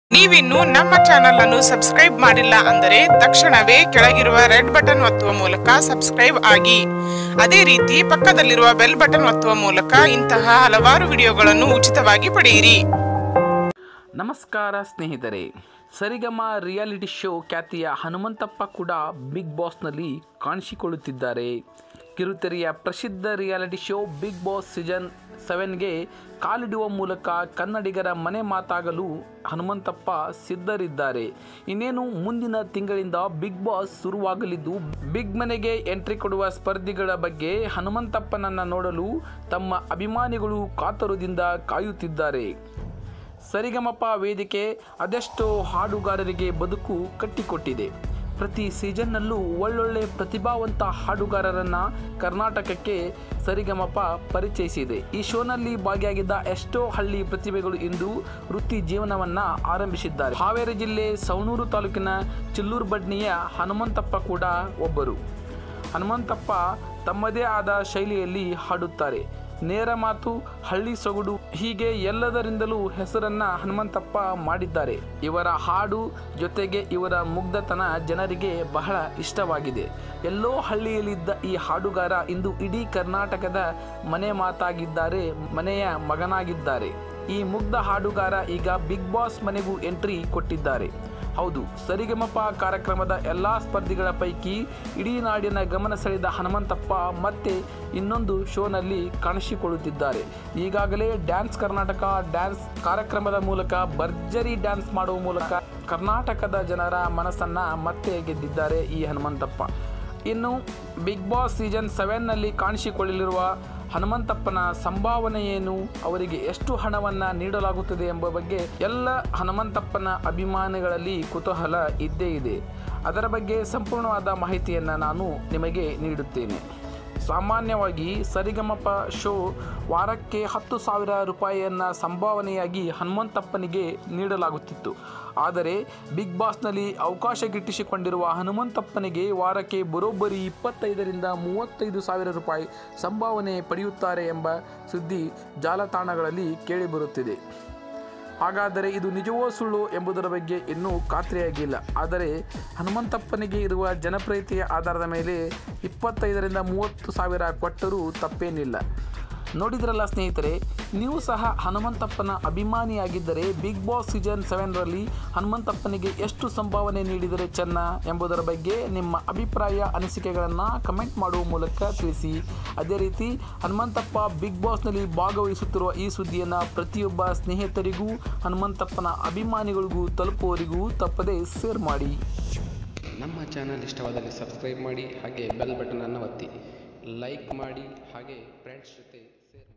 ನೀವಿನ್ನು ನಮ್ಮ ಚಾನೆಲ್ ಅನ್ನು ಸಬ್ಸ್ಕ್ರೈಬ್ ಮಾಡಿಲ್ಲ ಅಂದರೆ ತಕ್ಷಣವೇ ಕೆಳಗಿರುವ ರೆಡ್ ಬಟನ್ ಒತ್ತುವ ಮೂಲಕ ಸಬ್ಸ್ಕ್ರೈಬ್ ಆಗಿ ಅದೇ ರೀತಿ ಪಕ್ಕದಲ್ಲಿರುವ ಬೆಲ್ ಬಟನ್ ಒತ್ತುವ ಮೂಲಕ ಇಂತಹ ಹಲವಾರು ವಿಡಿಯೋಗಳನ್ನು ಉಚಿತವಾಗಿ ಪಡೆಯಿರಿ ನಮಸ್ಕಾರ ಸ್ನೇಹಿತರೆ ಸರಿಗಮ ರಿಯಾಲಿಟಿ ಶೋ ಖ್ಯಾತಿಯ ಹನುಮಂತಪ್ಪ ಕೂಡ ಬಿಗ್ ಬಾಸ್ನಲ್ಲಿ ಕಾಣಿಸಿಕೊಳ್ಳುತ್ತಿದ್ದಾರೆ ಕಿರುತೆರೆಯ ಪ್ರಸಿದ್ಧ reality show Bigg Boss season ಸೆವೆನ್ಗೆ ಕಾಲಿಡುವ ಮೂಲಕ ಕನ್ನಡಿಗರ ಮನೆ ಮಾತಾಗಲು ಹನುಮಂತಪ್ಪ ಸಿದ್ಧರಿದ್ದಾರೆ ಇನ್ನೇನು ಮುಂದಿನ ತಿಂಗಳಿಂದ ಬಿಗ್ ಬಾಸ್ ಶುರುವಾಗಲಿದ್ದು ಬಿಗ್ ಮನೆಗೆ ಎಂಟ್ರಿ ಕೊಡುವ ಸ್ಪರ್ಧಿಗಳ ಬಗ್ಗೆ ಹನುಮಂತಪ್ಪನನ್ನ ನೋಡಲು ತಮ್ಮ ಅಭಿಮಾನಿಗಳು ಕಾತುರದಿಂದ ಕಾಯುತ್ತಿದ್ದಾರೆ ಸರಿಗಮಪ ವೇದಿಕೆ ಅದೆಷ್ಟೋ ಹಾಡುಗಾರರಿಗೆ ಬದುಕು ಕಟ್ಟಿಕೊಟ್ಟಿದೆ ಪ್ರತಿ ಸೀಸನ್ನಲ್ಲೂ ಒಳ್ಳೊಳ್ಳೆ ಪ್ರತಿಭಾವಂತ ಹಾಡುಗಾರರನ್ನು ಕರ್ನಾಟಕಕ್ಕೆ ಸರಿಗಮಪ ಪರಿಚಯಿಸಿದೆ ಈ ಶೋನಲ್ಲಿ ಭಾಗಿಯಾಗಿದ್ದ ಎಷ್ಟೋ ಹಳ್ಳಿ ಪ್ರತಿಭೆಗಳು ಇಂದು ವೃತ್ತಿ ಜೀವನವನ್ನು ಆರಂಭಿಸಿದ್ದಾರೆ ಹಾವೇರಿ ಜಿಲ್ಲೆ ಸವಣೂರು ತಾಲೂಕಿನ ಚಿಲ್ಲೂರು ಬಡ್ನಿಯ ಹನುಮಂತಪ್ಪ ಕೂಡ ಒಬ್ಬರು ಹನುಮಂತಪ್ಪ ತಮ್ಮದೇ ಆದ ಶೈಲಿಯಲ್ಲಿ ಹಾಡುತ್ತಾರೆ ನೇರ ಮಾತು ಹಳ್ಳಿ ಸೊಗಡು ಹೀಗೆ ಎಲ್ಲದರಿಂದಲೂ ಹೆಸರನ್ನ ಹನುಮಂತಪ್ಪ ಮಾಡಿದ್ದಾರೆ ಇವರ ಹಾಡು ಜೊತೆಗೆ ಇವರ ಮುಗ್ಧತನ ಜನರಿಗೆ ಬಹಳ ಇಷ್ಟವಾಗಿದೆ ಎಲ್ಲೋ ಹಳ್ಳಿಯಲ್ಲಿದ್ದ ಈ ಹಾಡುಗಾರ ಇಂದು ಇಡೀ ಕರ್ನಾಟಕದ ಮನೆ ಮಾತಾಗಿದ್ದಾರೆ ಮನೆಯ ಮಗನಾಗಿದ್ದಾರೆ ಈ ಮುಗ್ಧ ಹಾಡುಗಾರ ಈಗ ಬಿಗ್ ಬಾಸ್ ಮನೆಗೂ ಎಂಟ್ರಿ ಕೊಟ್ಟಿದ್ದಾರೆ ಹೌದು ಸರಿಗಮಪ ಕಾರ್ಯಕ್ರಮದ ಎಲ್ಲ ಸ್ಪರ್ಧಿಗಳ ಪೈಕಿ ಇಡೀ ನಾಡಿನ ಗಮನ ಸೆಳೆದ ಹನುಮಂತಪ್ಪ ಮತ್ತೆ ಇನ್ನೊಂದು ಶೋನಲ್ಲಿ ಕಾಣಿಸಿಕೊಳ್ಳುತ್ತಿದ್ದಾರೆ ಈಗಾಗಲೇ ಡ್ಯಾನ್ಸ್ ಕರ್ನಾಟಕ ಡ್ಯಾನ್ಸ್ ಕಾರ್ಯಕ್ರಮದ ಮೂಲಕ ಭರ್ಜರಿ ಡ್ಯಾನ್ಸ್ ಮಾಡುವ ಮೂಲಕ ಕರ್ನಾಟಕದ ಜನರ ಮನಸ್ಸನ್ನ ಮತ್ತೆ ಗೆದ್ದಿದ್ದಾರೆ ಈ ಹನುಮಂತಪ್ಪ ಇನ್ನು ಬಿಗ್ ಬಾಸ್ ಸೀಸನ್ ಸೆವೆನ್ನಲ್ಲಿ ಕಾಣಿಸಿಕೊಳ್ಳಲಿರುವ ಹನುಮಂತಪ್ಪನ ಸಂಭಾವನೆ ಏನು ಅವರಿಗೆ ಎಷ್ಟು ಹಣವನ್ನು ನೀಡಲಾಗುತ್ತದೆ ಎಂಬ ಬಗ್ಗೆ ಎಲ್ಲ ಹನುಮಂತಪ್ಪನ ಅಭಿಮಾನಿಗಳಲ್ಲಿ ಕುತೂಹಲ ಇದ್ದೇ ಇದೆ ಅದರ ಬಗ್ಗೆ ಸಂಪೂರ್ಣವಾದ ಮಾಹಿತಿಯನ್ನು ನಾನು ನಿಮಗೆ ನೀಡುತ್ತೇನೆ ಸಾಮಾನ್ಯವಾಗಿ ಸರಿಗಮಪ ಶೋ ವಾರಕ್ಕೆ ಹತ್ತು ಸಾವಿರ ರೂಪಾಯಿಯನ್ನು ಸಂಭಾವನೆಯಾಗಿ ಹನುಮಂತಪ್ಪನಿಗೆ ನೀಡಲಾಗುತ್ತಿತ್ತು ಆದರೆ ಬಿಗ್ ಬಾಸ್ನಲ್ಲಿ ಅವಕಾಶ ಗಿಟ್ಟಿಸಿಕೊಂಡಿರುವ ಹನುಮಂತಪ್ಪನಿಗೆ ವಾರಕ್ಕೆ ಬರೋಬ್ಬರಿ ಇಪ್ಪತ್ತೈದರಿಂದ ಮೂವತ್ತೈದು ಸಾವಿರ ರೂಪಾಯಿ ಸಂಭಾವನೆ ಪಡೆಯುತ್ತಾರೆ ಎಂಬ ಸುದ್ದಿ ಜಾಲತಾಣಗಳಲ್ಲಿ ಕೇಳಿಬರುತ್ತಿದೆ ಹಾಗಾದರೆ ಇದು ನಿಜವೋ ಸುಳ್ಳು ಎಂಬುದರ ಬಗ್ಗೆ ಇನ್ನೂ ಖಾತ್ರಿಯಾಗಿಲ್ಲ ಆದರೆ ಹನುಮಂತಪ್ಪನಿಗೆ ಇರುವ ಜನಪ್ರಿಯತೆಯ ಆಧಾರದ ಮೇಲೆ ಇಪ್ಪತ್ತೈದರಿಂದ ಮೂವತ್ತು ಸಾವಿರ ಕೊಟ್ಟರೂ ತಪ್ಪೇನಿಲ್ಲ ನೋಡಿದ್ರಲ್ಲ ಸ್ನೇಹಿತರೆ ನೀವು ಸಹ ಹನುಮಂತಪ್ಪನ ಅಭಿಮಾನಿಯಾಗಿದ್ದರೆ ಬಿಗ್ ಬಾಸ್ ಸೀಸನ್ ಸೆವೆನ್ರಲ್ಲಿ ಹನುಮಂತಪ್ಪನಿಗೆ ಎಷ್ಟು ಸಂಭಾವನೆ ನೀಡಿದರೆ ಚೆನ್ನ ಎಂಬುದರ ಬಗ್ಗೆ ನಿಮ್ಮ ಅಭಿಪ್ರಾಯ ಅನಿಸಿಕೆಗಳನ್ನು ಕಮೆಂಟ್ ಮಾಡುವ ಮೂಲಕ ತಿಳಿಸಿ ಅದೇ ರೀತಿ ಹನುಮಂತಪ್ಪ ಬಿಗ್ ಬಾಸ್ನಲ್ಲಿ ಭಾಗವಹಿಸುತ್ತಿರುವ ಈ ಸುದ್ದಿಯನ್ನು ಪ್ರತಿಯೊಬ್ಬ ಸ್ನೇಹಿತರಿಗೂ ಹನುಮಂತಪ್ಪನ ಅಭಿಮಾನಿಗಳಿಗೂ ತಲುಪುವವರಿಗೂ ತಪ್ಪದೇ ಶೇರ್ ಮಾಡಿ ನಮ್ಮ ಚಾನಲ್ ಇಷ್ಟವಾದಲ್ಲಿ ಸಬ್ಸ್ಕ್ರೈಬ್ ಮಾಡಿ ಹಾಗೆ ಬೆಲ್ ಬಟನನ್ನು ಒತ್ತಿ ಲೈಕ್ ಮಾಡಿ ಹಾಗೆ ಫ್ರೆಂಡ್ಸ್ ಜೊತೆ